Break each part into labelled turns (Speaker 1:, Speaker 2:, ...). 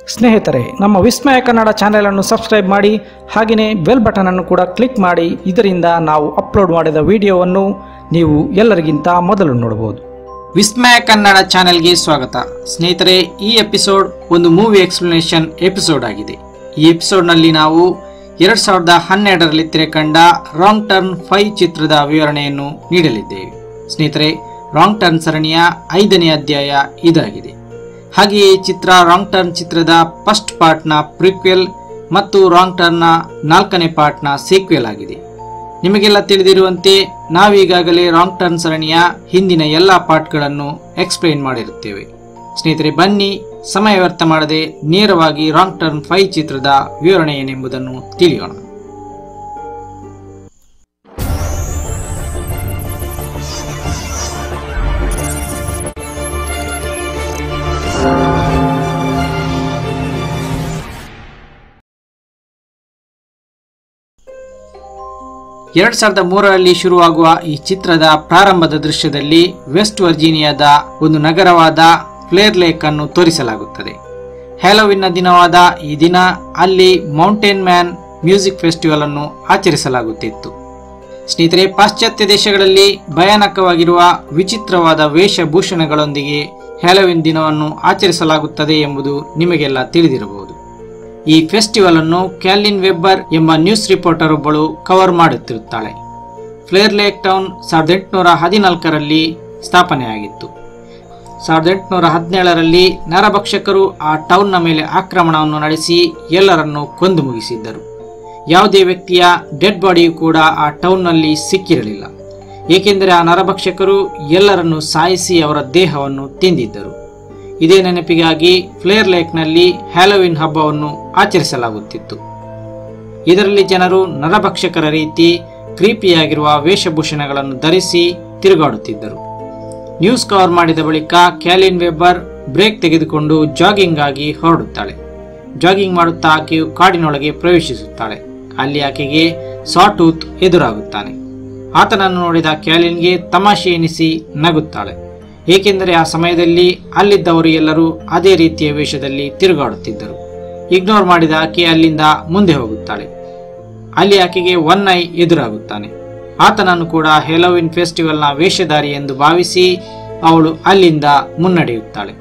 Speaker 1: ಸ್ನೇಹಿತರೆ ನಮ್ಮ ವಿಸ್ಮಯ ಕನ್ನಡ ಚಾನೆಲನ್ನು ಸಬ್ಸ್ಕ್ರೈಬ್ ಮಾಡಿ ಹಾಗೆಯೇ ಬೆಲ್ ಬಟನನ್ನು ಕೂಡ ಕ್ಲಿಕ್ ಮಾಡಿ ಇದರಿಂದ ನಾವು ಅಪ್ಲೋಡ್ ಮಾಡಿದ ವಿಡಿಯೋವನ್ನು ನೀವು ಎಲ್ಲರಿಗಿಂತ ಮೊದಲು ನೋಡಬಹುದು
Speaker 2: ವಿಸ್ಮಯ ಕನ್ನಡ ಚಾನೆಲ್ಗೆ ಸ್ವಾಗತ ಸ್ನೇಹಿತರೆ ಈ ಎಪಿಸೋಡ್ ಒಂದು ಮೂವಿ ಎಕ್ಸ್ಪ್ಲನೇಷನ್ ಎಪಿಸೋಡ್ ಆಗಿದೆ ಈ ಎಪಿಸೋಡ್ನಲ್ಲಿ ನಾವು ಎರಡ್ ಸಾವಿರದ ಹನ್ನೆರಡರಲ್ಲಿ ತೆರೆಕಂಡ ರಾಂಗ್ ಟರ್ನ್ ಫೈವ್ ಚಿತ್ರದ ವಿವರಣೆಯನ್ನು ನೀಡಲಿದ್ದೇವೆ ಸ್ನೇಹಿತರೆ ರಾಂಗ್ ಟರ್ನ್ ಸರಣಿಯ ಐದನೇ ಅಧ್ಯಾಯ ಇದಾಗಿದೆ ಹಾಗೆಯೇ ಈ ಚಿತ್ರ ರಾಂಗ್ ಟರ್ನ್ ಚಿತ್ರದ ಫಸ್ಟ್ ಪಾರ್ಟ್ನ ಪ್ರಿಕ್ವೆಲ್ ಮತ್ತು ರಾಂಗ್ ಟರ್ನ್ನ ನಾಲ್ಕನೇ ಪಾರ್ಟ್ನ ಸೀಕ್ವೆಲ್ ಆಗಿದೆ ನಿಮಗೆಲ್ಲ ತಿಳಿದಿರುವಂತೆ ನಾವೀಗಾಗಲೇ ರಾಂಗ್ ಟರ್ನ್ ಸರಣಿಯ ಹಿಂದಿನ ಎಲ್ಲ ಪಾರ್ಟ್ಗಳನ್ನು ಎಕ್ಸ್ಪ್ಲೈನ್ ಮಾಡಿರುತ್ತೇವೆ ಸ್ನೇಹಿತರೆ ಬನ್ನಿ ಸಮಯ ವ್ಯರ್ಥ ಮಾಡದೆ ನೇರವಾಗಿ ರಾಂಗ್ ಟರ್ನ್ ಫೈವ್ ಚಿತ್ರದ ವಿವರಣೆ ಏನೆಂಬುದನ್ನು ತಿಳಿಯೋಣ ಎರಡ್ ಸಾವಿರದ ಮೂರರಲ್ಲಿ ಶುರುವಾಗುವ ಈ ಚಿತ್ರದ ಪ್ರಾರಂಭದ ದೃಶ್ಯದಲ್ಲಿ ವೆಸ್ಟ್ ವರ್ಜೀನಿಯಾದ ಒಂದು ನಗರವಾದ ಫ್ಲೇರ್ ಲೇಕ್ ಅನ್ನು ತೋರಿಸಲಾಗುತ್ತದೆ ಹ್ಯಾಲೋವಿನ್ನ ದಿನವಾದ ಈ ದಿನ ಅಲ್ಲಿ ಮೌಂಟೇನ್ ಮ್ಯಾನ್ ಮ್ಯೂಸಿಕ್ ಫೆಸ್ಟಿವಲ್ ಅನ್ನು ಆಚರಿಸಲಾಗುತ್ತಿತ್ತು ಸ್ನೇಹಿತರೆ ಪಾಶ್ಚಾತ್ಯ ದೇಶಗಳಲ್ಲಿ ಭಯಾನಕವಾಗಿರುವ ವಿಚಿತ್ರವಾದ ವೇಷಭೂಷಣಗಳೊಂದಿಗೆ ಹ್ಯಾಲೋವಿನ್ ದಿನವನ್ನು ಆಚರಿಸಲಾಗುತ್ತದೆ ಎಂಬುದು ನಿಮಗೆಲ್ಲ ತಿಳಿದಿರಬಹುದು ಈ ಫೆಸ್ಟಿವಲ್ ಅನ್ನು ಕ್ಯಾಲಿನ್ ವೆಬ್ಬರ್ ಎಂಬ ನ್ಯೂಸ್ ರಿಪೋರ್ಟರ್ ಒಬ್ಬಳು ಕವರ್ ಮಾಡುತ್ತಿರುತ್ತಾಳೆ ಫ್ಲೇರ್ ಲೇಕ್ ಟೌನ್ ಸಾವಿರದ ಎಂಟುನೂರ ಹದಿನಾಲ್ಕರಲ್ಲಿ ಸ್ಥಾಪನೆಯಾಗಿತ್ತು ಸಾವಿರದ ಎಂಟುನೂರ ಹದಿನೇಳರಲ್ಲಿ ನರಭಕ್ಷಕರು ಆ ಟೌನ್ನ ಮೇಲೆ ಆಕ್ರಮಣವನ್ನು ನಡೆಸಿ ಎಲ್ಲರನ್ನು ಕೊಂದು ಮುಗಿಸಿದ್ದರು ಯಾವುದೇ ವ್ಯಕ್ತಿಯ ಡೆಡ್ ಬಾಡಿಯು ಕೂಡ ಆ ಟೌನ್ನಲ್ಲಿ ಸಿಕ್ಕಿರಲಿಲ್ಲ ಏಕೆಂದರೆ ಆ ನರಭಕ್ಷಕರು ಎಲ್ಲರನ್ನು ಸಾಯಿಸಿ ಅವರ ದೇಹವನ್ನು ತಿಂದಿದ್ದರು ಇದೇ ನೆನಪಿಗಾಗಿ ಫ್ಲೇರ್ ಲೇಕ್ನಲ್ಲಿ ಹ್ಯಾಲೋವಿನ್ ಹಬ್ಬವನ್ನು ಆಚರಿಸಲಾಗುತ್ತಿತ್ತು ಇದರಲ್ಲಿ ಜನರು ನರಭಕ್ಷಕರ ರೀತಿ ಕ್ರೀಪಿಯಾಗಿರುವ ವೇಷಭೂಷಣಗಳನ್ನು ಧರಿಸಿ ತಿರುಗಾಡುತ್ತಿದ್ದರು ನ್ಯೂಸ್ ಕವರ್ ಮಾಡಿದ ಬಳಿಕ ಕ್ಯಾಲಿನ್ ವೆಬ್ಬರ್ ಬ್ರೇಕ್ ತೆಗೆದುಕೊಂಡು ಜಾಗಿಂಗ್ ಆಗಿ ಹೊರಡುತ್ತಾಳೆ ಜಾಗಿಂಗ್ ಮಾಡುತ್ತಾ ಆಕೆಯು ಕಾಡಿನೊಳಗೆ ಪ್ರವೇಶಿಸುತ್ತಾಳೆ ಅಲ್ಲಿ ಆಕೆಗೆ ಸಾಟೂತ್ ಎದುರಾಗುತ್ತಾನೆ ಆತನನ್ನು ನೋಡಿದ ಕ್ಯಾಲಿನ್ಗೆ ತಮಾಷೆ ಎನಿಸಿ ನಗುತ್ತಾಳೆ ಏಕೆಂದರೆ ಆ ಸಮಯದಲ್ಲಿ ಅಲ್ಲಿದ್ದವರು ಎಲ್ಲರೂ ಅದೇ ರೀತಿಯ ವೇಷದಲ್ಲಿ ತಿರುಗಾಡುತ್ತಿದ್ದರು ಇಗ್ನೋರ್ ಮಾಡಿದ ಆಕೆ ಅಲ್ಲಿಂದ ಮುಂದೆ ಹೋಗುತ್ತಾಳೆ ಅಲ್ಲಿ ಆಕೆಗೆ ಒನ್ ಐ ಎದುರಾಗುತ್ತಾನೆ ಆತನನ್ನು ಕೂಡ ಹೆಲೋವಿನ್ ಫೆಸ್ಟಿವಲ್ನ ವೇಷಧಾರಿ ಎಂದು ಭಾವಿಸಿ ಅವಳು ಅಲ್ಲಿಂದ ಮುನ್ನಡೆಯುತ್ತಾಳೆ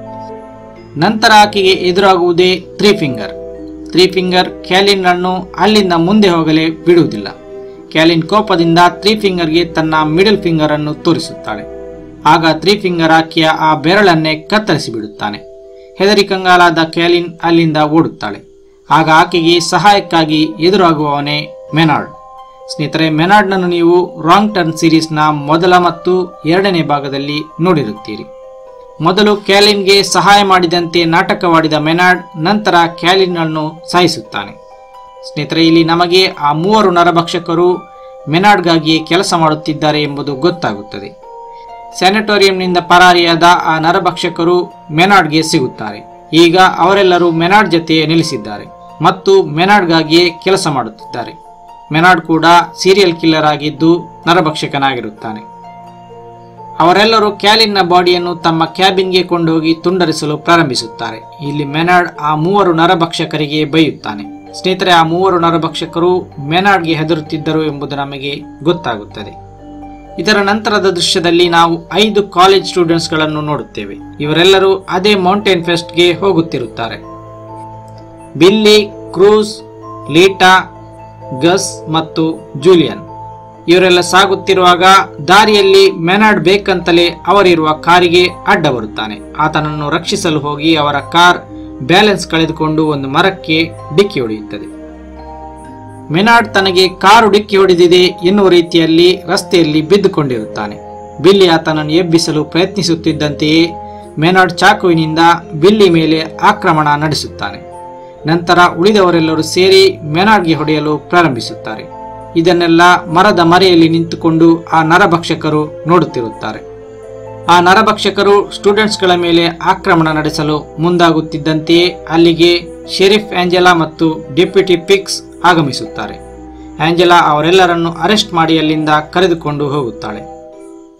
Speaker 2: ನಂತರ ಆಕೆಗೆ ಎದುರಾಗುವುದೇ three finger three finger Kaylin ಅನ್ನು ಅಲ್ಲಿಂದ ಮುಂದೆ ಹೋಗಲೇ ಬಿಡುವುದಿಲ್ಲ ಕ್ಯಾಲಿನ್ ಕೋಪದಿಂದ ತ್ರೀ ಫಿಂಗರ್ಗೆ ತನ್ನ ಮಿಡಲ್ ಫಿಂಗರ್ ಅನ್ನು ತೋರಿಸುತ್ತಾಳೆ ಆಗ ತ್ರೀ ಫಿಂಗರ್ ಆಕೆಯ ಆ ಬೆರಳನ್ನೇ ಕತ್ತರಿಸಿ ಬಿಡುತ್ತಾನೆ ಹೆದರಿ ಕಂಗಾಲಾದ ಕ್ಯಾಲಿನ್ ಅಲ್ಲಿಂದ ಓಡುತ್ತಾಳೆ ಆಗ ಆಕೆಗೆ ಸಹಾಯಕ್ಕಾಗಿ ಎದುರಾಗುವವನೇ ಮೆನಾರ್ಡ್ ಸ್ನೇಹಿತರೆ ಮೆನಾರ್ಡ್ನನ್ನು ನೀವು ರಾಂಗ್ ಟರ್ನ್ ಸೀರೀಸ್ನ ಮೊದಲ ಮತ್ತು ಎರಡನೇ ಭಾಗದಲ್ಲಿ ನೋಡಿರುತ್ತೀರಿ ಮೊದಲು ಕ್ಯಾಲಿನ್ಗೆ ಸಹಾಯ ಮಾಡಿದಂತೆ ನಾಟಕವಾಡಿದ ಮೆನಾರ್ಡ್ ನಂತರ ಕ್ಯಾಲಿನ್ ಅನ್ನು ಸಾಯಿಸುತ್ತಾನೆ ಸ್ನೇಹಿತರೆ ಇಲ್ಲಿ ನಮಗೆ ಆ ಮೂವರು ನರಭಕ್ಷಕರು ಮೆನಾರ್ಡ್ಗಾಗಿಯೇ ಕೆಲಸ ಮಾಡುತ್ತಿದ್ದಾರೆ ಎಂಬುದು ಗೊತ್ತಾಗುತ್ತದೆ ಸ್ಯಾನಿಟೋರಿಯಂನಿಂದ ಪರಾರಿಯಾದ ಆ ನರಭಕ್ಷಕರು ಮೆನಾರ್ಡ್ಗೆ ಸಿಗುತ್ತಾರೆ ಈಗ ಅವರೆಲ್ಲರೂ ಮೆನಾರ್ಡ್ ಜೊತೆ ನಿಲ್ಲಿಸಿದ್ದಾರೆ ಮತ್ತು ಮೆನಾರ್ಡ್ಗಾಗಿಯೇ ಕೆಲಸ ಮಾಡುತ್ತಿದ್ದಾರೆ ಮೆನಾರ್ಡ್ ಕೂಡ ಸೀರಿಯಲ್ ಕಿಲ್ಲರ್ ಆಗಿದ್ದು ನರಭಕ್ಷಕನಾಗಿರುತ್ತಾನೆ ಅವರೆಲ್ಲರೂ ಕ್ಯಾಲಿನ್ನ ಬಾಡಿಯನ್ನು ತಮ್ಮ ಕ್ಯಾಬಿನ್ಗೆ ಕೊಂಡೋಗಿ ತುಂಡರಿಸಲು ಪ್ರಾರಂಭಿಸುತ್ತಾರೆ ಇಲ್ಲಿ ಮೆನಾರ್ಡ್ ಆ ಮೂವರು ನರಭಕ್ಷಕರಿಗೆ ಬೈಯುತ್ತಾನೆ ಸ್ನೇಹಿತರೆ ಆ ಮೂವರು ನರಭಕ್ಷಕರು ಮೆನಾರ್ಡ್ಗೆ ಹೆದರುತ್ತಿದ್ದರು ಎಂಬುದು ನಮಗೆ ಗೊತ್ತಾಗುತ್ತದೆ ಇದರ ನಂತರದ ದೃಶ್ಯದಲ್ಲಿ ನಾವು ಐದು ಕಾಲೇಜ್ ಸ್ಟೂಡೆಂಟ್ಸ್ಗಳನ್ನು ನೋಡುತ್ತೇವೆ ಇವರೆಲ್ಲರೂ ಅದೇ ಮೌಂಟೇನ್ ಫೆಸ್ಟ್ಗೆ ಹೋಗುತ್ತಿರುತ್ತಾರೆ ಬಿಲ್ಲಿ ಕ್ರೂಸ್ ಲೀಟಾ ಗಸ್ ಮತ್ತು ಜೂಲಿಯನ್ ಇವರೆಲ್ಲ ಸಾಗುತ್ತಿರುವಾಗ ದಾರಿಯಲ್ಲಿ ಮೆನಾರ್ಡ್ ಬೇಕಂತಲೇ ಅವರಿರುವ ಕಾರಿಗೆ ಅಡ್ಡ ಬರುತ್ತಾನೆ ಆತನನ್ನು ರಕ್ಷಿಸಲು ಹೋಗಿ ಅವರ ಕಾರ್ ಬ್ಯಾಲೆನ್ಸ್ ಕಳೆದುಕೊಂಡು ಒಂದು ಮರಕ್ಕೆ ಡಿಕ್ಕಿ ಹೊಡೆಯುತ್ತದೆ ಮೆನಾರ್ಡ್ ತನಗೆ ಕಾರು ಡಿಕ್ಕಿ ಹೊಡೆದಿದೆ ಎನ್ನುವ ರೀತಿಯಲ್ಲಿ ರಸ್ತೆಯಲ್ಲಿ ಬಿದ್ದುಕೊಂಡಿರುತ್ತಾನೆ ಬಿಲ್ಲಿ ಆತನನ್ನು ಎಬ್ಬಿಸಲು ಪ್ರಯತ್ನಿಸುತ್ತಿದ್ದಂತೆಯೇ ಮೆನಾರ್ಡ್ ಚಾಕುವಿನಿಂದ ಬಿಲ್ಲಿ ಮೇಲೆ ಆಕ್ರಮಣ ನಡೆಸುತ್ತಾನೆ ನಂತರ ಉಳಿದವರೆಲ್ಲರೂ ಸೇರಿ ಮೆನಾರ್ಡ್ಗೆ ಹೊಡೆಯಲು ಪ್ರಾರಂಭಿಸುತ್ತಾರೆ ಇದನ್ನೆಲ್ಲ ಮರದ ಮರೆಯಲ್ಲಿ ನಿಂತುಕೊಂಡು ಆ ನರಭಕ್ಷಕರು ನೋಡುತ್ತಿರುತ್ತಾರೆ ಆ ನರಭಕ್ಷಕರು ಸ್ಟೂಡೆಂಟ್ಸ್ಗಳ ಮೇಲೆ ಆಕ್ರಮಣ ನಡೆಸಲು ಮುಂದಾಗುತ್ತಿದ್ದಂತೆಯೇ ಅಲ್ಲಿಗೆ ಶೆರೀಫ್ ಆಂಜೆಲಾ ಮತ್ತು ಡೆಪ್ಯೂಟಿ ಪಿಕ್ಸ್ ಆಗಮಿಸುತ್ತಾರೆ ಆಂಜೆಲಾ ಅವರೆಲ್ಲರನ್ನು ಅರೆಸ್ಟ್ ಮಾಡಿ ಅಲ್ಲಿಂದ ಕರೆದುಕೊಂಡು ಹೋಗುತ್ತಾಳೆ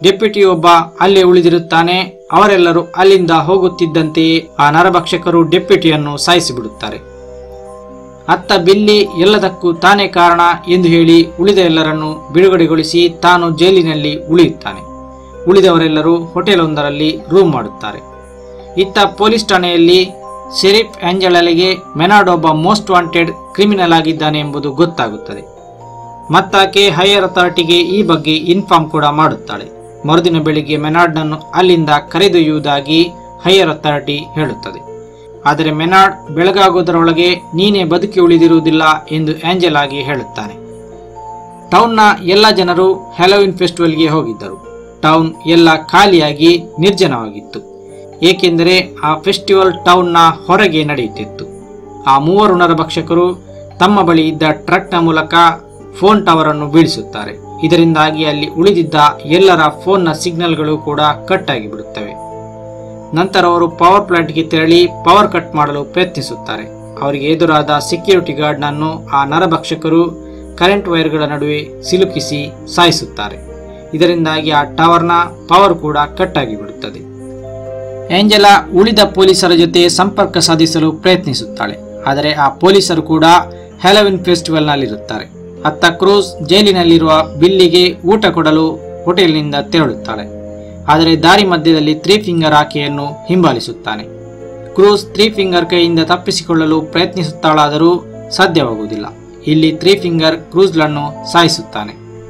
Speaker 2: ಡೆಪ್ಯೂಟಿ ಒಬ್ಬ ಅಲ್ಲೇ ಉಳಿದಿರುತ್ತಾನೆ ಅವರೆಲ್ಲರೂ ಅಲ್ಲಿಂದ ಹೋಗುತ್ತಿದ್ದಂತೆಯೇ ಆ ನರಭಕ್ಷಕರು ಡೆಪ್ಯೂಟಿಯನ್ನು ಸಾಯಿಸಿಬಿಡುತ್ತಾರೆ ಅತ್ತ ಬಿಲ್ಲಿ ಎಲ್ಲದಕ್ಕೂ ತಾನೇ ಕಾರಣ ಎಂದು ಹೇಳಿ ಉಳಿದ ಎಲ್ಲರನ್ನು ಬಿಡುಗಡೆಗೊಳಿಸಿ ತಾನು ಜೈಲಿನಲ್ಲಿ ಉಳಿಯುತ್ತಾನೆ ಉಳಿದವರೆಲ್ಲರೂ ಹೋಟೆಲೊಂದರಲ್ಲಿ ರೂಮ್ ಮಾಡುತ್ತಾರೆ ಇತ್ತ ಪೊಲೀಸ್ ಠಾಣೆಯಲ್ಲಿ ಶೆರೀಫ್ ಆಂಜಲಲಿಗೆ ಮೆನಾಡ್ ಒಬ್ಬ ಮೋಸ್ಟ್ ವಾಂಟೆಡ್ ಕ್ರಿಮಿನಲ್ ಆಗಿದ್ದಾನೆ ಎಂಬುದು ಗೊತ್ತಾಗುತ್ತದೆ ಮತ್ತಾಕೆ ಹೈಯರ್ ಅಥಾರಿಟಿಗೆ ಈ ಬಗ್ಗೆ ಇನ್ಫಾರ್ಮ್ ಕೂಡ ಮಾಡುತ್ತಾಳೆ ಮರುದಿನ ಬೆಳಿಗ್ಗೆ ಮೆನಾಡ್ನನ್ನು ಅಲ್ಲಿಂದ ಕರೆದೊಯ್ಯುವುದಾಗಿ ಹೈಯರ್ ಅಥಾರಿಟಿ ಹೇಳುತ್ತದೆ ಆದರೆ ಮೆನಾಡ್ ಬೆಳಗಾಗುವುದರೊಳಗೆ ನೀನೇ ಬದುಕಿ ಉಳಿದಿರುವುದಿಲ್ಲ ಎಂದು ಆಂಜೆಲಾಗೆ ಹೇಳುತ್ತಾನೆ ಟೌನ್ನ ಎಲ್ಲ ಜನರು ಹ್ಯಾಲೋವಿನ್ ಫೆಸ್ಟಿವಲ್ಗೆ ಹೋಗಿದ್ದರು ಟೌನ್ ಎಲ್ಲ ಖಾಲಿಯಾಗಿ ನಿರ್ಜನವಾಗಿತ್ತು ಏಕೆಂದರೆ ಆ ಫೆಸ್ಟಿವಲ್ ಟೌನ್ನ ಹೊರಗೆ ನಡೆಯುತ್ತಿತ್ತು ಆ ಮೂವರು ನರಭಕ್ಷಕರು ತಮ್ಮ ಬಳಿ ಇದ್ದ ಟ್ರಕ್ನ ಮೂಲಕ ಫೋನ್ ಟವರ್ ಅನ್ನು ಬೀಳಿಸುತ್ತಾರೆ ಇದರಿಂದಾಗಿ ಅಲ್ಲಿ ಉಳಿದಿದ್ದ ಎಲ್ಲರ ಫೋನ್ನ ಸಿಗ್ನಲ್ಗಳು ಕೂಡ ಕಟ್ ಆಗಿ ಬಿಡುತ್ತವೆ ನಂತರ ಅವರು ಪವರ್ ಪ್ಲಾಂಟ್ಗೆ ತೆರಳಿ ಪವರ್ ಕಟ್ ಮಾಡಲು ಪ್ರಯತ್ನಿಸುತ್ತಾರೆ ಅವರಿಗೆ ಎದುರಾದ ಸೆಕ್ಯೂರಿಟಿ ಗಾರ್ಡ್ನನ್ನು ಆ ನರಭಕ್ಷಕರು ಕರೆಂಟ್ ವೈರ್ಗಳ ನಡುವೆ ಸಿಲುಕಿಸಿ ಸಾಯಿಸುತ್ತಾರೆ ಇದರಿಂದಾಗಿ ಆ ಟವರ್ನ ಪವರ್ ಕೂಡ ಕಟ್ ಆಗಿ ಬಿಡುತ್ತದೆ ಏಂಜೆಲಾ ಉಳಿದ ಪೊಲೀಸರ ಜೊತೆ ಸಂಪರ್ಕ ಸಾಧಿಸಲು ಪ್ರಯತ್ನಿಸುತ್ತಾಳೆ ಆದರೆ ಆ ಪೊಲೀಸರು ಕೂಡ ಹ್ಯಾಲೋವಿನ್ ಫೆಸ್ಟಿವಲ್ನಲ್ಲಿರುತ್ತಾರೆ ಅತ್ತ ಕ್ರೂಸ್ ಜೈಲಿನಲ್ಲಿರುವ ಬಿಲ್ಲಿಗೆ ಊಟ ಕೊಡಲು ಹೋಟೆಲ್ನಿಂದ ತೆರಳುತ್ತಾಳೆ ಆದರೆ ದಾರಿ ಮಧ್ಯದಲ್ಲಿ ತ್ರೀ ಫಿಂಗರ್ ಆಕೆಯನ್ನು ಹಿಂಬಾಲಿಸುತ್ತಾನೆ ಕ್ರೂಸ್ ತ್ರೀ ಫಿಂಗರ್ ಕೈಯಿಂದ ತಪ್ಪಿಸಿಕೊಳ್ಳಲು ಪ್ರಯತ್ನಿಸುತ್ತಾಳಾದರೂ ಸಾಧ್ಯವಾಗುವುದಿಲ್ಲ ಇಲ್ಲಿ ತ್ರೀ ಫಿಂಗರ್ ಕ್ರೂಸ್ಲನ್ನು ಸಾಯಿಸುತ್ತಾನೆ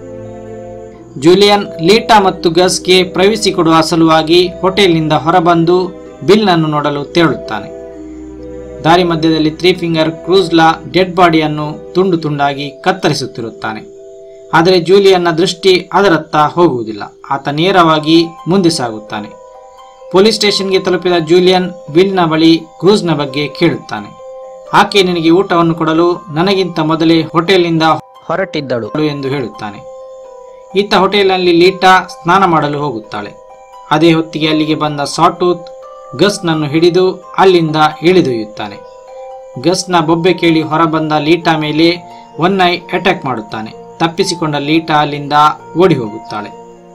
Speaker 2: ಜೂಲಿಯನ್ ಲೀಟಾ ಮತ್ತು ಗಸ್ಗೆ ಪ್ರವೇಶಿ ಕೊಡುವ ಸಲುವಾಗಿ ಹೋಟೆಲ್ನಿಂದ ಹೊರಬಂದು ಬಿಲ್ನನ್ನು ನೋಡಲು ತೆರಳುತ್ತಾನೆ ದಾರಿ ಮಧ್ಯದಲ್ಲಿ ತ್ರೀ ಫಿಂಗರ್ ಕ್ರೂಸ್ಲಾ ಡೆಡ್ ಬಾಡಿಯನ್ನು ತುಂಡು ತುಂಡಾಗಿ ಕತ್ತರಿಸುತ್ತಿರುತ್ತಾನೆ ಆದರೆ ಜೂಲಿಯನ್ನ ದೃಷ್ಟಿ ಅದರತ್ತ ಹೋಗುವುದಿಲ್ಲ ಆತ ನೇರವಾಗಿ ಮುಂದೆ ಸಾಗುತ್ತಾನೆ ಪೊಲೀಸ್ ಸ್ಟೇಷನ್ಗೆ ತಲುಪಿದ ಜೂಲಿಯನ್ ಬಿಲ್ನ ಬಳಿ ಕ್ರೂಸ್ನ ಬಗ್ಗೆ ಕೇಳುತ್ತಾನೆ ಆಕೆ ನಿನಗೆ ಊಟವನ್ನು ಕೊಡಲು ನನಗಿಂತ ಮೊದಲೇ ಹೋಟೆಲ್ನಿಂದ
Speaker 1: ಹೊರಟಿದ್ದಳು
Speaker 2: ಎಂದು ಹೇಳುತ್ತಾನೆ ಈತ ಹೋಟೆಲ್ನಲ್ಲಿ ಲೀಟಾ ಸ್ನಾನ ಮಾಡಲು ಹೋಗುತ್ತಾಳೆ ಅದೇ ಹೊತ್ತಿಗೆ ಅಲ್ಲಿಗೆ ಬಂದ ಸಾಟೂತ್ ಗಸ್ನನ್ನು ಹಿಡಿದು ಅಲ್ಲಿಂದ ಇಳಿದೊಯ್ಯುತ್ತಾನೆ ಗಸ್ನ ಬೊಬ್ಬೆ ಕೇಳಿ ಹೊರಬಂದ ಲೀಟಾ ಮೇಲೆ ಒನ್ ಐ ಅಟ್ಯಾಕ್ ಮಾಡುತ್ತಾನೆ ತಪ್ಪಿಸಿಕೊಂಡ ಲೀಟಾ ಅಲ್ಲಿಂದ ಓಡಿ ಹೋಗುತ್ತಾಳೆ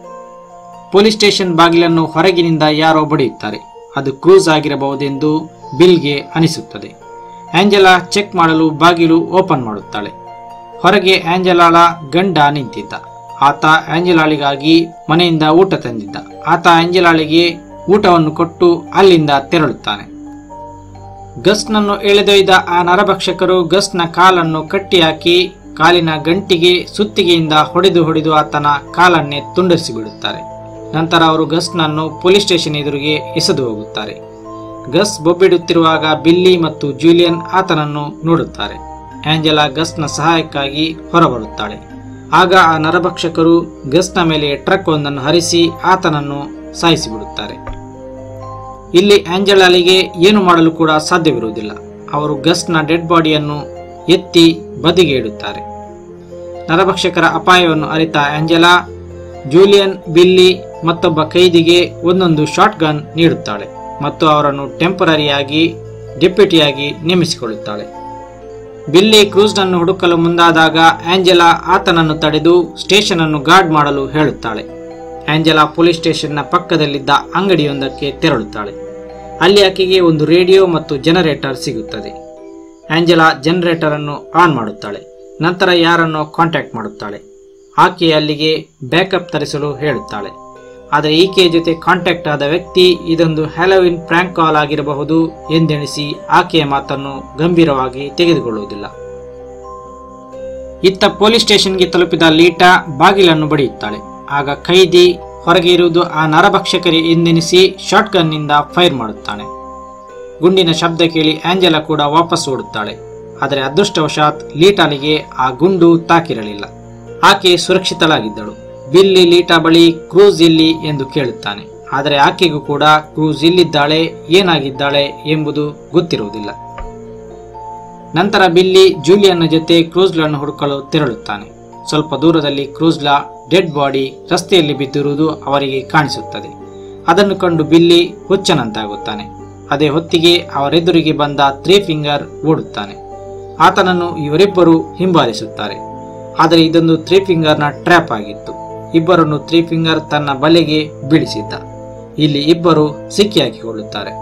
Speaker 2: ಪೊಲೀಸ್ ಸ್ಟೇಷನ್ ಬಾಗಿಲನ್ನು ಹೊರಗಿನಿಂದ ಯಾರೋ ಬಡಿಯುತ್ತಾರೆ ಅದು ಕ್ರೂಸ್ ಆಗಿರಬಹುದೆಂದು ಬಿಲ್ಗೆ ಅನಿಸುತ್ತದೆ ಆಂಜೆಲಾ ಚೆಕ್ ಮಾಡಲು ಬಾಗಿಲು ಓಪನ್ ಮಾಡುತ್ತಾಳೆ ಹೊರಗೆ ಆಂಜೆಲಾಳ ಗಂಡ ನಿಂತಿದ್ದ ಆತ ಆಂಜೆಲಾಳಿಗಾಗಿ ಮನೆಯಿಂದ ಊಟ ತಂದಿದ್ದ ಆತ ಆಂಜೆಲಾಳಿಗೆ ಊಟವನ್ನು ಕೊಟ್ಟು ಅಲ್ಲಿಂದ ತೆರಳುತ್ತಾನೆ ಗಸ್ನನ್ನು ಎಳೆದೊಯ್ದ ಆ ನರಭಕ್ಷಕರು ಗಸ್ನ ಕಾಲನ್ನು ಕಟ್ಟಿಹಾಕಿ ಕಾಲಿನ ಗಂಟಿಗೆ ಸುತ್ತಿಗೆಯಿಂದ ಹೊಡೆದು ಹೊಡೆದು ಆತನ ಕಾಲನ್ನೇ ತುಂಡರಿಸಿ ಬಿಡುತ್ತಾರೆ ನಂತರ ಅವರು ಗಸ್ನನ್ನು ಪೊಲೀಸ್ ಸ್ಟೇಷನ್ ಎದುರಿಗೆ ಎಸೆದು ಹೋಗುತ್ತಾರೆ ಗಸ್ ಬೊಬ್ಬಿಡುತ್ತಿರುವಾಗ ಬಿಲ್ಲಿ ಮತ್ತು ಜೂಲಿಯನ್ ಆತನನ್ನು ನೋಡುತ್ತಾರೆ ಆಂಜೆಲಾ ಗಸ್ನ ಸಹಾಯಕ್ಕಾಗಿ ಹೊರಬರುತ್ತಾಳೆ ಆಗ ಆ ನರಭಕ್ಷಕರು ಗಸ್ನ ಮೇಲೆ ಟ್ರಕ್ ಒಂದನ್ನು ಹರಿಸಿ ಆತನನ್ನು ಸಾಯಿಸಿಬಿಡುತ್ತಾರೆ ಇಲ್ಲಿ ಆಂಜೆಲಾಳಿಗೆ ಏನು ಮಾಡಲು ಕೂಡ ಸಾಧ್ಯವಿರುವುದಿಲ್ಲ ಅವರು ಗಸ್ನ ಡೆಡ್ ಬಾಡಿಯನ್ನು ಎತ್ತಿ ಬದಿಗೆ ಇಡುತ್ತಾರೆ ನರಭಕ್ಷಕರ ಅಪಾಯವನ್ನು ಅರಿತ ಆಂಜೆಲಾ ಜೂಲಿಯನ್ ಬಿಲ್ಲಿ ಮತ್ತೊಬ್ಬ ಕೈದಿಗೆ ಒಂದೊಂದು ಶಾಟ್ ಗನ್ ನೀಡುತ್ತಾಳೆ ಮತ್ತು ಅವರನ್ನು ಟೆಂಪರರಿಯಾಗಿ ಡೆಪ್ಯೂಟಿಯಾಗಿ ನೇಮಿಸಿಕೊಳ್ಳುತ್ತಾಳೆ ಬಿಲ್ಲಿ ಕ್ರೂಸ್ನನ್ನು ಹುಡುಕಲು ಮುಂದಾದಾಗ ಆಂಜೆಲಾ ಆತನನ್ನು ತಡೆದು ಸ್ಟೇಷನ್ ಅನ್ನು ಗಾರ್ಡ್ ಮಾಡಲು ಹೇಳುತ್ತಾಳೆ ಆಂಜೆಲಾ ಪೊಲೀಸ್ ಸ್ಟೇಷನ್ನ ಪಕ್ಕದಲ್ಲಿದ್ದ ಅಂಗಡಿಯೊಂದಕ್ಕೆ ತೆರಳುತ್ತಾಳೆ ಅಲ್ಲಿ ಆಕೆಗೆ ಒಂದು ರೇಡಿಯೋ ಮತ್ತು ಜನರೇಟರ್ ಸಿಗುತ್ತದೆ ಆಂಜೆಲಾ ಜನರೇಟರ್ ಅನ್ನು ಆನ್ ಮಾಡುತ್ತಾಳೆ ನಂತರ ಯಾರನ್ನು ಕಾಂಟ್ಯಾಕ್ಟ್ ಮಾಡುತ್ತಾಳೆ ಆಕೆ ಅಲ್ಲಿಗೆ ಬ್ಯಾಕಪ್ ತರಿಸಲು ಹೇಳುತ್ತಾಳೆ ಆದರೆ ಈಕೆಯ ಜೊತೆ ಕಾಂಟ್ಯಾಕ್ಟ್ ಆದ ವ್ಯಕ್ತಿ ಇದೊಂದು ಹ್ಯಾಲೋವಿನ್ ಪ್ರ್ಯಾಂಕ್ ಕಾಲ್ ಆಗಿರಬಹುದು ಎಂದೆಣಿಸಿ ಆಕೆಯ ಮಾತನ್ನು ಗಂಭೀರವಾಗಿ ತೆಗೆದುಕೊಳ್ಳುವುದಿಲ್ಲ ಇತ್ತ ಪೊಲೀಸ್ ಸ್ಟೇಷನ್ಗೆ ತಲುಪಿದ ಲೀಟಾ ಬಾಗಿಲನ್ನು ಬಡಿಯುತ್ತಾಳೆ ಆಗ ಖೈದಿ ಹೊರಗೆ ಇರುವುದು ಆ ನರಭಕ್ಷಕರೇ ಎಂದೆನಿಸಿ ಶಾರ್ಟ್ ಗನ್ನಿಂದ ಫೈರ್ ಮಾಡುತ್ತಾನೆ ಗುಂಡಿನ ಶಬ್ದ ಕೇಳಿ ಆಂಜೆಲಾ ಕೂಡ ವಾಪಸ್ ಓಡುತ್ತಾಳೆ ಆದರೆ ಅದೃಷ್ಟವಶಾತ್ ಲೀಟಾಲಿಗೆ ಆ ಗುಂಡು ತಾಕಿರಲಿಲ್ಲ ಆಕೆ ಸುರಕ್ಷಿತಳಾಗಿದ್ದಳು ಬಿಲ್ಲಿ ಲೀಟಾ ಬಳಿ ಕ್ರೂಸ್ ಇಲ್ಲಿ ಎಂದು ಕೇಳುತ್ತಾನೆ ಆದರೆ ಆಕೆಗೂ ಕೂಡ ಕ್ರೂಸ್ ಇಲ್ಲಿದ್ದಾಳೆ ಏನಾಗಿದ್ದಾಳೆ ಎಂಬುದು ಗೊತ್ತಿರುವುದಿಲ್ಲ ನಂತರ ಬಿಲ್ಲಿ ಜೂಲಿಯನ್ನ ಜೊತೆ ಕ್ರೂಸ್ಲನ್ನು ಹುಡುಕಲು ತೆರಳುತ್ತಾನೆ ಸ್ವಲ್ಪ ದೂರದಲ್ಲಿ ಕ್ರೂಸ್ಲಾ ಡೆಡ್ ಬಾಡಿ ರಸ್ತೆಯಲ್ಲಿ ಬಿದ್ದಿರುವುದು ಅವರಿಗೆ ಕಾಣಿಸುತ್ತದೆ ಅದನ್ನು ಕಂಡು ಬಿಲ್ಲಿ ಹುಚ್ಚನಂತಾಗುತ್ತಾನೆ ಅದೇ ಹೊತ್ತಿಗೆ ಅವರೆದುರಿಗೆ ಬಂದ ತ್ರೀ ಫಿಂಗರ್ ಓಡುತ್ತಾನೆ ಆತನನ್ನು ಇವರಿಬ್ಬರು ಹಿಂಬಾಲಿಸುತ್ತಾರೆ ಆದರೆ ಇದೊಂದು ತ್ರೀ ಫಿಂಗರ್ನ ಟ್ರ್ಯಾಪ್ ಆಗಿತ್ತು ಇಬ್ಬರನ್ನು ತ್ರೀ ಫಿಂಗರ್ ತನ್ನ ಬಲೆಗೆ ಬೀಳಿಸಿದ್ದ ಇಲ್ಲಿ ಇಬ್ಬರು ಸಿಕ್ಕಿಹಾಕಿಕೊಳ್ಳುತ್ತಾರೆ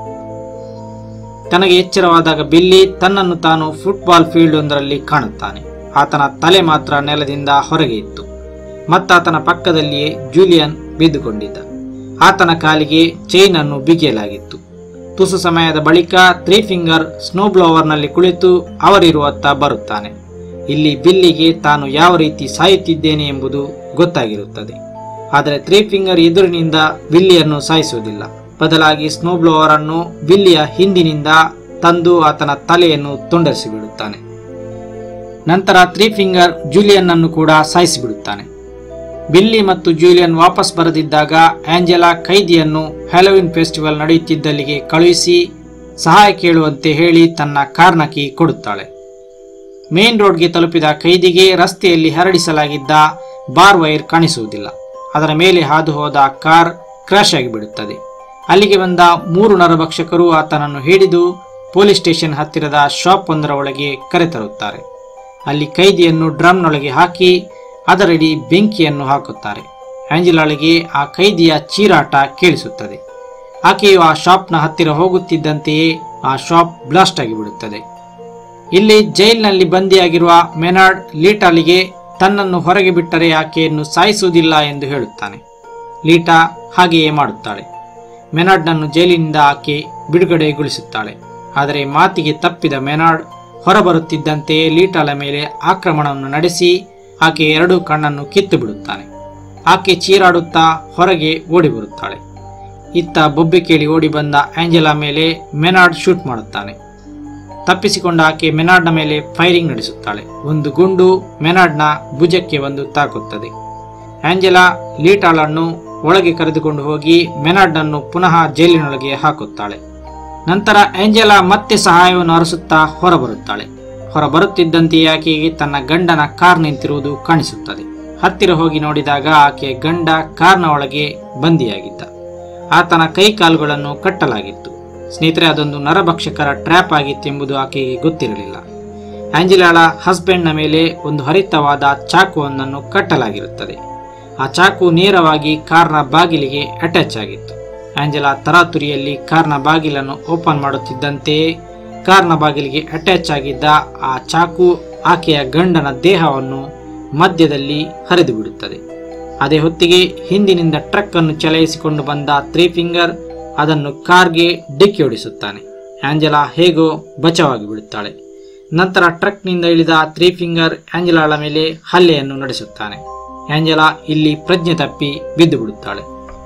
Speaker 2: ತನಗೆ ಎಚ್ಚರವಾದಾಗ ಬಿಲ್ಲಿ ತನ್ನನ್ನು ತಾನು ಫುಟ್ಬಾಲ್ ಫೀಲ್ಡ್ ಒಂದರಲ್ಲಿ ಕಾಣುತ್ತಾನೆ ಆತನ ತಲೆ ಮಾತ್ರ ನೆಲದಿಂದ ಹೊರಗೆ ಇತ್ತು ಮತ್ತಾತನ ಪಕ್ಕದಲ್ಲಿಯೇ ಜೂಲಿಯನ್ ಬಿದ್ದುಕೊಂಡಿದ್ದ ಆತನ ಕಾಲಿಗೆ ಚೈನ್ ಅನ್ನು ಬಿಗಿಯಲಾಗಿತ್ತು ತುಸು ಸಮಯದ ಬಳಿಕ ತ್ರೀ ಫಿಂಗರ್ ಸ್ನೋ ಬ್ಲೋವರ್ನಲ್ಲಿ ಕುಳಿತು ಅವರಿರುವತ್ತ ಬರುತ್ತಾನೆ ಇಲ್ಲಿ ಬಿಲ್ಲಿಗೆ ತಾನು ಯಾವ ರೀತಿ ಸಾಯುತ್ತಿದ್ದೇನೆ ಎಂಬುದು ಗೊತ್ತಾಗಿರುತ್ತದೆ ಆದರೆ ತ್ರೀ ಫಿಂಗರ್ ಎದುರಿನಿಂದ ಬಿಲ್ಲಿಯನ್ನು ಸಾಯಿಸುವುದಿಲ್ಲ ಬದಲಾಗಿ ಸ್ನೋ ಬ್ಲೋವರ್ ಅನ್ನು ಬಿಲ್ಲಿಯ ಹಿಂದಿನಿಂದ ತಂದು ಆತನ ತಲೆಯನ್ನು ತುಂಡರಿಸಿಬಿಡುತ್ತಾನೆ ನಂತರ ತ್ರೀ ಫಿಂಗರ್ ಜೂಲಿಯನ್ ಅನ್ನು ಕೂಡ ಸಾಯಿಸಿಬಿಡುತ್ತಾನೆ ಬಿಲ್ಲಿ ಮತ್ತು ಜೂಲಿಯನ್ ವಾಪಸ್ ಬರದಿದ್ದಾಗ ಆಂಜೆಲಾ ಕೈದಿಯನ್ನು ಹ್ಯಾಲೋವಿನ್ ಫೆಸ್ಟಿವಲ್ ನಡೆಯುತ್ತಿದ್ದಲ್ಲಿಗೆ ಕಳುಹಿಸಿ ಸಹಾಯ ಕೇಳುವಂತೆ ಹೇಳಿ ತನ್ನ ಕಾರ್ನ ಕೀ ಕೊಡುತ್ತಾಳೆ ಮೇನ್ ರೋಡ್ಗೆ ತಲುಪಿದ ಕೈದಿಗೆ ರಸ್ತೆಯಲ್ಲಿ ಹರಡಿಸಲಾಗಿದ್ದ ಬಾರ್ ವೈರ್ ಕಾಣಿಸುವುದಿಲ್ಲ ಅದರ ಮೇಲೆ ಹಾದು ಹೋದ ಕಾರ್ ಕ್ರಾಶ್ ಆಗಿಬಿಡುತ್ತದೆ ಅಲ್ಲಿಗೆ ಬಂದ ಮೂರು ನರಭಕ್ಷಕರು ಆತನನ್ನು ಹಿಡಿದು ಪೊಲೀಸ್ ಸ್ಟೇಷನ್ ಹತ್ತಿರದ ಶಾಪ್ ಒಂದರ ಒಳಗೆ ಕರೆತರುತ್ತಾರೆ ಅಲ್ಲಿ ಕೈದಿಯನ್ನು ಡ್ರಮ್ನೊಳಗೆ ಹಾಕಿ ಅದರಡಿ ಬೆಂಕಿಯನ್ನು ಹಾಕುತ್ತಾರೆ ಆಂಜಲಾಳಿಗೆ ಆ ಕೈದಿಯ ಚೀರಾಟ ಕೇಳಿಸುತ್ತದೆ ಆಕೆಯು ಆ ಶಾಪ್ನ ಹತ್ತಿರ ಹೋಗುತ್ತಿದ್ದಂತೆಯೇ ಆ ಶಾಪ್ ಬ್ಲಾಸ್ಟ್ ಆಗಿಬಿಡುತ್ತದೆ ಇಲ್ಲಿ ಜೈಲಿನಲ್ಲಿ ಬಂದಿಯಾಗಿರುವ ಮೆನಾರ್ಡ್ ಲೀಟಾಲಿಗೆ ತನ್ನನ್ನು ಹೊರಗೆ ಬಿಟ್ಟರೆ ಆಕೆಯನ್ನು ಸಾಯಿಸುವುದಿಲ್ಲ ಎಂದು ಹೇಳುತ್ತಾನೆ ಲೀಟಾ ಹಾಗೆಯೇ ಮಾಡುತ್ತಾಳೆ ಮೆನಾರ್ಡ್ನನ್ನು ಜೈಲಿನಿಂದ ಆಕೆ ಬಿಡುಗಡೆಗೊಳಿಸುತ್ತಾಳೆ ಆದರೆ ಮಾತಿಗೆ ತಪ್ಪಿದ ಮೆನಾರ್ಡ್ ಹೊರಬರುತ್ತಿದ್ದಂತೆಯೇ ಲೀಟಾಲ ಮೇಲೆ ಆಕ್ರಮಣವನ್ನು ನಡೆಸಿ ಆಕೆ ಎರಡು ಕಣ್ಣನ್ನು ಕಿತ್ತು ಬಿಡುತ್ತಾನೆ ಆಕೆ ಚೀರಾಡುತ್ತಾ ಹೊರಗೆ ಓಡಿ ಬರುತ್ತಾಳೆ ಇತ್ತ ಬೊಬ್ಬೆ ಕೇಳಿ ಓಡಿ ಬಂದ ಆಂಜೆಲಾ ಮೇಲೆ ಮೆನಾರ್ಡ್ ಶೂಟ್ ಮಾಡುತ್ತಾನೆ ತಪ್ಪಿಸಿಕೊಂಡ ಆಕೆ ಮೆನಾರ್ಡ್ನ ಮೇಲೆ ಫೈರಿಂಗ್ ನಡೆಸುತ್ತಾಳೆ ಒಂದು ಗುಂಡು ಮೆನಾರ್ಡ್ನ ಭುಜಕ್ಕೆ ಒಂದು ತಾಕುತ್ತದೆ ಆಂಜೆಲಾ ಲೀಟಾಳನ್ನು ಒಳಗೆ ಕರೆದುಕೊಂಡು ಹೋಗಿ ಮೆನಾರ್ಡ್ನನ್ನು ಪುನಃ ಜೈಲಿನೊಳಗೆ ಹಾಕುತ್ತಾಳೆ ನಂತರ ಆಂಜೆಲಾ ಮತ್ತೆ ಸಹಾಯವನ್ನು ಅರಸುತ್ತಾ ಹೊರಬರುತ್ತಾಳೆ ಹೊರಬರುತ್ತಿದ್ದಂತೆಯೇ ಆಕೆಗೆ ತನ್ನ ಗಂಡನ ಕಾರ್ ನಿಂತಿರುವುದು ಕಾಣಿಸುತ್ತದೆ ಹತ್ತಿರ ಹೋಗಿ ನೋಡಿದಾಗ ಆಕೆಯ ಗಂಡ ಕಾರ್ನ ಒಳಗೆ ಬಂದಿಯಾಗಿದ್ದ ಆತನ ಕೈ ಕಾಲುಗಳನ್ನು ಕಟ್ಟಲಾಗಿತ್ತು ಸ್ನೇಹಿತರೆ ಅದೊಂದು ನರಭಕ್ಷಕರ ಟ್ರ್ಯಾಪ್ ಆಗಿತ್ತೆಂಬುದು ಆಕೆಗೆ ಗೊತ್ತಿರಲಿಲ್ಲ ಆಂಜೆಲಾಳ ಹಸ್ಬೆಂಡ್ನ ಮೇಲೆ ಒಂದು ಹರಿತವಾದ ಚಾಕುವೊಂದನ್ನು ಕಟ್ಟಲಾಗಿರುತ್ತದೆ ಆ ಚಾಕು ನೇರವಾಗಿ ಕಾರ್ನ ಬಾಗಿಲಿಗೆ ಅಟ್ಯಾಚ್ ಆಗಿತ್ತು ಆಂಜೆಲಾ ತರಾತುರಿಯಲ್ಲಿ ಕಾರ್ನ ಬಾಗಿಲನ್ನು ಓಪನ್ ಮಾಡುತ್ತಿದ್ದಂತೆಯೇ ಕಾರ್ನ ಬಾಗಿಲಿಗೆ ಅಟ್ಯಾಚ್ ಆಗಿದ್ದ ಆ ಚಾಕು ಆಕೆಯ ಗಂಡನ ದೇಹವನ್ನು ಮಧ್ಯದಲ್ಲಿ ಹರಿದು ಬಿಡುತ್ತದೆ ಅದೇ ಹೊತ್ತಿಗೆ ಹಿಂದಿನಿಂದ ಟ್ರಕ್ ಅನ್ನು ಚಲಾಯಿಸಿಕೊಂಡು ಬಂದ ತ್ರೀ ಫಿಂಗರ್ ಅದನ್ನು ಕಾರ್ಗೆ ಡಿಕ್ಕಿ ಹೊಡಿಸುತ್ತಾನೆ ಆಂಜೆಲಾ ಹೇಗೋ ಬಚಾವಾಗಿ ಬಿಡುತ್ತಾಳೆ ನಂತರ ಟ್ರಕ್ನಿಂದ ಇಳಿದ ತ್ರೀ ಫಿಂಗರ್ ಆಂಜೆಲಾಳ ಮೇಲೆ ಹಲ್ಲೆಯನ್ನು ನಡೆಸುತ್ತಾನೆ ಆಂಜೆಲಾ ಇಲ್ಲಿ ಪ್ರಜ್ಞೆ ತಪ್ಪಿ ಬಿದ್ದು ಬಿಡುತ್ತಾಳೆ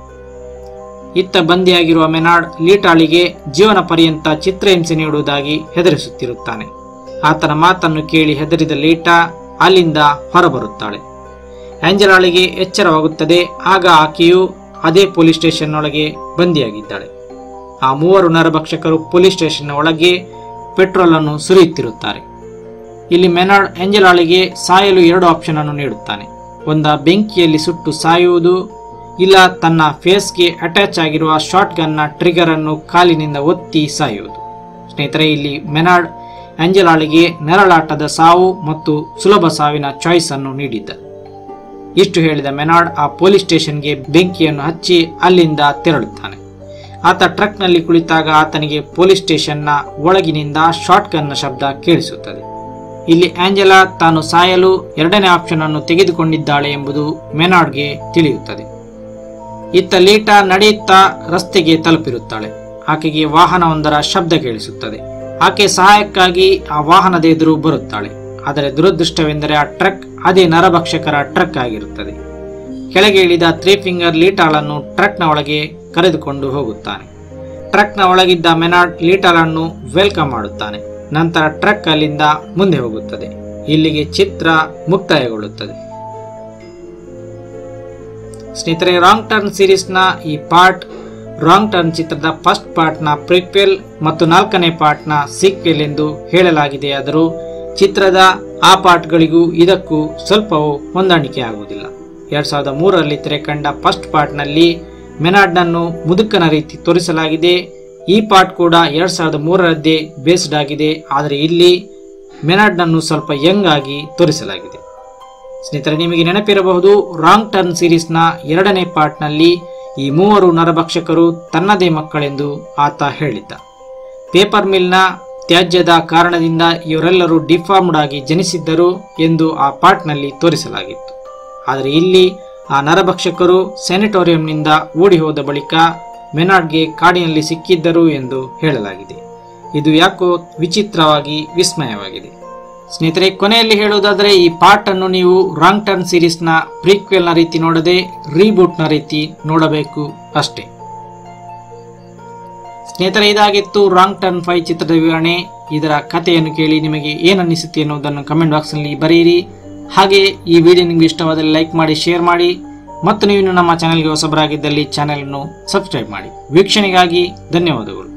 Speaker 2: ಇತ್ತ ಬಂದಿಯಾಗಿರುವ ಮೆನಾರ್ಡ್ ಲೀಟಾಳಿಗೆ ಜೀವನ ಪರ್ಯಂತ ಚಿತ್ರಹಿಂಸೆ ನೀಡುವುದಾಗಿ ಹೆದರಿಸುತ್ತಿರುತ್ತಾನೆ ಆತನ ಮಾತನ್ನು ಕೇಳಿ ಹೆದರಿದ ಲೀಟಾ ಅಲ್ಲಿಂದ ಹೊರಬರುತ್ತಾಳೆ ಆಂಜಲಾಳಿಗೆ ಎಚ್ಚರವಾಗುತ್ತದೆ ಆಗ ಆಕೆಯು ಅದೇ ಪೊಲೀಸ್ ಸ್ಟೇಷನ್ನೊಳಗೆ ಬಂದಿಯಾಗಿದ್ದಾಳೆ ಆ ಮೂವರು ನರಭಕ್ಷಕರು ಪೊಲೀಸ್ ಸ್ಟೇಷನ್ನ ಒಳಗೆ ಪೆಟ್ರೋಲ್ ಅನ್ನು ಸುರಿಯುತ್ತಿರುತ್ತಾರೆ ಇಲ್ಲಿ ಮೆನಾರ್ಡ್ ಆಂಜಲಾಳಿಗೆ ಸಾಯಲು ಎರಡು ಆಪ್ಷನ್ ಅನ್ನು ನೀಡುತ್ತಾನೆ ಒಂದ ಬೆಂಕಿಯಲ್ಲಿ ಸುಟ್ಟು ಸಾಯುವುದು ಇಲ್ಲ ತನ್ನ ಫೇಸ್ಗೆ ಅಟ್ಯಾಚ್ ಆಗಿರುವ ಶಾರ್ಟ್ ಗನ್ನ ಟ್ರಿಗರ್ ಅನ್ನು ಕಾಲಿನಿಂದ ಒತ್ತಿ ಸಾಯುವುದು ಸ್ನೇಹಿತರೆ ಇಲ್ಲಿ ಮೆನಾರ್ಡ್ ಆಂಜಲಾಳಿಗೆ ನೆರಳಾಟದ ಸಾವು ಮತ್ತು ಸುಲಭ ಸಾವಿನ ಚಾಯ್ಸ್ ಅನ್ನು ನೀಡಿದ್ದ ಇಷ್ಟು ಹೇಳಿದ ಮೆನಾರ್ಡ್ ಆ ಪೊಲೀಸ್ ಸ್ಟೇಷನ್ಗೆ ಬೆಂಕಿಯನ್ನು ಹಚ್ಚಿ ಅಲ್ಲಿಂದ ತೆರಳುತ್ತಾನೆ ಆತ ಟ್ರಕ್ನಲ್ಲಿ ಕುಳಿತಾಗ ಆತನಿಗೆ ಪೊಲೀಸ್ ಸ್ಟೇಷನ್ನ ಒಳಗಿನಿಂದ ಶಾರ್ಟ್ ಗನ್ನ ಶಬ್ದ ಕೇಳಿಸುತ್ತದೆ ಇಲ್ಲಿ ಆಂಜೆಲಾ ತಾನು ಸಾಯಲು ಎರಡನೇ ಆಪ್ಷನ್ ಅನ್ನು ತೆಗೆದುಕೊಂಡಿದ್ದಾಳೆ ಎಂಬುದು ಮೆನಾರ್ಡ್ಗೆ ತಿಳಿಯುತ್ತದೆ ಇತ್ತ ಲೀಟಾ ನಡೆಯುತ್ತಾ ರಸ್ತೆಗೆ ತಲುಪಿರುತ್ತಾಳೆ ಆಕೆಗೆ ವಾಹನವೊಂದರ ಶಬ್ದ ಕೇಳಿಸುತ್ತದೆ ಆಕೆ ಸಹಾಯಕ್ಕಾಗಿ ಆ ವಾಹನದ ಎದುರು ಬರುತ್ತಾಳೆ ಆದರೆ ದುರದೃಷ್ಟವೆಂದರೆ ಆ ಟ್ರಕ್ ಅದೇ ನರಭಕ್ಷಕರ ಟ್ರಕ್ ಆಗಿರುತ್ತದೆ ಕೆಳಗೆ ಇಳಿದ ತ್ರೀ ಫಿಂಗರ್ ಲೀಟಾಳನ್ನು ಟ್ರಕ್ನ ಒಳಗೆ ಕರೆದುಕೊಂಡು ಹೋಗುತ್ತಾನೆ ಟ್ರಕ್ನ ಒಳಗಿದ್ದ ಮೆನಾರ್ಡ್ ಲೀಟಾಳನ್ನು ವೆಲ್ಕಮ್ ಮಾಡುತ್ತಾನೆ ನಂತರ ಟ್ರಕ್ ಅಲ್ಲಿಂದ ಮುಂದೆ ಹೋಗುತ್ತದೆ ಇಲ್ಲಿಗೆ ಚಿತ್ರ ಮುಕ್ತಾಯಗೊಳ್ಳುತ್ತದೆ ಸ್ನೇಹಿತರೆ ರಾಂಗ್ ಟರ್ನ್ ಸೀರೀಸ್ನ ಈ ಪಾರ್ಟ್ ರಾಂಗ್ ಟರ್ನ್ ಚಿತ್ರದ ಫಸ್ಟ್ ಪಾರ್ಟ್ನ ಪ್ರಿಕ್ವೆಲ್ ಮತ್ತು ನಾಲ್ಕನೇ ಪಾರ್ಟ್ನ ಸೀಕ್ವೆಲ್ ಎಂದು ಹೇಳಲಾಗಿದೆಯಾದರೂ ಚಿತ್ರದ ಆ ಪಾರ್ಟ್ಗಳಿಗೂ ಇದಕ್ಕೂ ಸ್ವಲ್ಪವೂ ಹೊಂದಾಣಿಕೆ ಆಗುವುದಿಲ್ಲ ಎರಡ್ ಸಾವಿರದ ಮೂರರಲ್ಲಿ ತೆರೆಕಂಡ ಫಸ್ಟ್ ಪಾರ್ಟ್ನಲ್ಲಿ ಮೆನಾರ್ಡ್ನನ್ನು ಮುದುಕನ ರೀತಿ ತೋರಿಸಲಾಗಿದೆ ಈ ಪಾರ್ಟ್ ಕೂಡ ಎರಡ್ ಸಾವಿರದ ಮೂರರದ್ದೇ ಬೇಸ್ಡ್ ಆಗಿದೆ ಆದರೆ ಇಲ್ಲಿ ಮೆನಾರ್ಡ್ನನ್ನು ಸ್ವಲ್ಪ ಯಂಗ್ ಆಗಿ ತೋರಿಸಲಾಗಿದೆ ಸ್ನೇಹಿತರೆ ನಿಮಗೆ ನೆನಪಿರಬಹುದು ರಾಂಗ್ ಟರ್ನ್ ಸೀರೀಸ್ನ ಎರಡನೇ ಪಾರ್ಟ್ನಲ್ಲಿ ಈ ಮೂವರು ನರಭಕ್ಷಕರು ತನ್ನದೇ ಮಕ್ಕಳೆಂದು ಆತ ಹೇಳಿದ್ದ ಪೇಪರ್ ಮಿಲ್ನ ತ್ಯಾಜ್ಯದ ಕಾರಣದಿಂದ ಇವರೆಲ್ಲರೂ ಡಿಫಾರ್ಮ್ಡ್ ಆಗಿ ಜನಿಸಿದ್ದರು ಎಂದು ಆ ಪಾರ್ಟ್ನಲ್ಲಿ ತೋರಿಸಲಾಗಿತ್ತು ಆದರೆ ಇಲ್ಲಿ ಆ ನರಭಕ್ಷಕರು ಸ್ಯಾನಿಟೋರಿಯಂನಿಂದ ಓಡಿ ಹೋದ ಬಳಿಕ ಮೆನಾಡ್ಗೆ ಕಾಡಿನಲ್ಲಿ ಸಿಕ್ಕಿದ್ದರು ಎಂದು ಹೇಳಲಾಗಿದೆ ಇದು ಯಾಕೋ ವಿಚಿತ್ರವಾಗಿ ವಿಸ್ಮಯವಾಗಿದೆ ಸ್ನೇಹಿತರೆ ಕೊನೆಯಲ್ಲಿ ಹೇಳುವುದಾದರೆ ಈ ಪಾರ್ಟ್ ಅನ್ನು ನೀವು ರಾಂಗ್ ಟರ್ನ್ ಸೀರೀಸ್ನ ಪ್ರೀಕ್ವೆಲ್ನ ರೀತಿ ನೋಡದೆ ರೀಬೂಟ್ನ ರೀತಿ ನೋಡಬೇಕು ಅಷ್ಟೇ ಸ್ನೇಹಿತರೆ ಇದಾಗಿತ್ತು ರಾಂಗ್ ಟರ್ನ್ ಫೈವ್ ಚಿತ್ರದ ವಿವರಣೆ ಇದರ ಕಥೆಯನ್ನು ಕೇಳಿ ನಿಮಗೆ ಏನನ್ನಿಸುತ್ತೆ ಎನ್ನುವುದನ್ನು ಕಮೆಂಟ್ ಬಾಕ್ಸ್ನಲ್ಲಿ ಬರೆಯಿರಿ ಹಾಗೆ ಈ ವಿಡಿಯೋ ನಿಮಗೆ ಇಷ್ಟವಾದಲ್ಲಿ ಲೈಕ್ ಮಾಡಿ ಶೇರ್ ಮಾಡಿ ಮತ್ತು ನೀವು ಇನ್ನು ನಮ್ಮ ಚಾನೆಲ್ಗೆ ಹೊಸಬರಾಗಿದ್ದಲ್ಲಿ ಚಾನೆಲ್ ಅನ್ನು ಸಬ್ಸ್ಕ್ರೈಬ್ ಮಾಡಿ ವೀಕ್ಷಣೆಗಾಗಿ ಧನ್ಯವಾದಗಳು